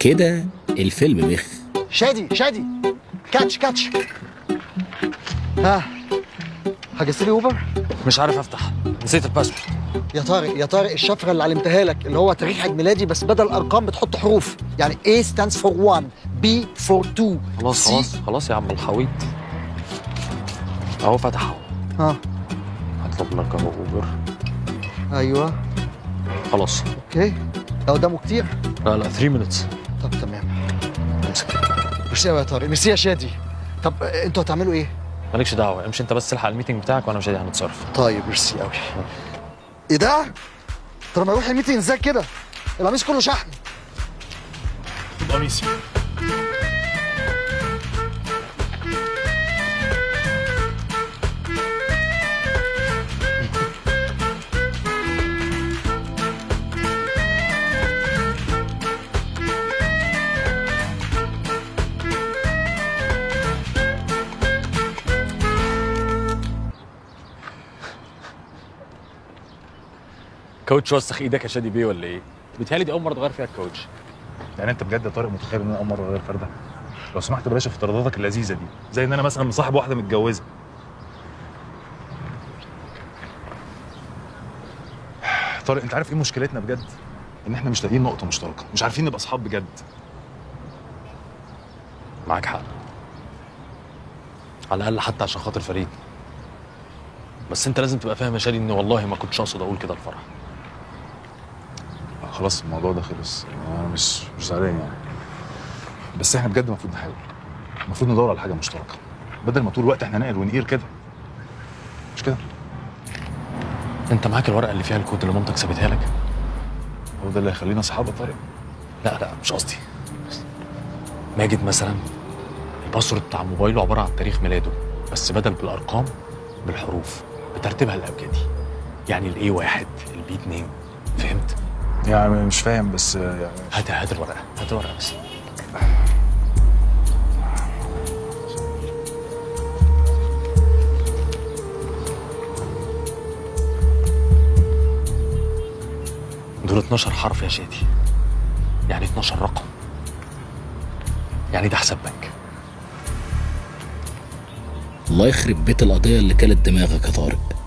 كده الفيلم بخ شادي شادي كاتش كاتش ها حجزت لي اوبر مش عارف افتح نسيت الباسورد يا طارق يا طارق الشفره اللي علمتها لك اللي هو تاريخ عيد ميلادي بس بدل ارقام بتحط حروف يعني A stands for 1 B for 2 خلاص C- خلاص خلاص يا عم الحويط اهو فتح اهو ها هطلب لك اهو اوبر ايوه خلاص اوكي ده قدامه كتير لا لا 3 مينتس طب تمام ميرسي قوي يا طارق ميرسي يا شادي طب آه، انتوا هتعملوا ايه؟ مالكش دعوه امشي انت بس الحق الميتنج بتاعك وانا مش هادي هنتصرف طيب ميرسي قوي ايه ده؟ طب ما يروح الميتنج ازاي كده؟ القميص كله شحن قميصي كوتش وسخ ايدك يا شادي بيه ولا ايه؟ بيتهيألي دي اول مره تغير فيها الكوتش يعني انت بجد يا طارق متخيل ان انا اول مره اغير فرده لو سمحت بلاش افتراضاتك اللذيذه دي زي ان انا مثلا مصاحب واحده متجوزه طارق انت عارف ايه مشكلتنا بجد ان احنا مش لاقيين نقطه مشتركه مش عارفين نبقى اصحاب بجد معاك حق على الاقل حتى عشان خاطر فريد بس انت لازم تبقى فاهم يا شادي ان والله ما كنتش اقصد اقول كده الفرح آه، خلاص الموضوع ده خلص يعني انا مش مش زعلان يعني بس احنا بجد المفروض نحاول المفروض ندور على حاجه مشتركه بدل ما طول الوقت احنا نقل ونقير كده مش كده انت معاك الورقه اللي فيها الكود اللي مامتك سابتها لك هو ده اللي هيخلينا اصحاب يا طارق لا لا مش قصدي ماجد مثلا الباسورد بتاع موبايله عباره عن تاريخ ميلاده بس بدل بالارقام بالحروف بترتيبها الابجدي يعني الاي واحد البي اتنين فهمت؟ يعني مش فاهم بس آه، يعني هات هات الورقه هات الورقه بس دول 12 حرف يا شادي يعني 12 رقم يعني ده حساب بنك الله يخرب بيت القضية اللي كلت دماغك يا طارق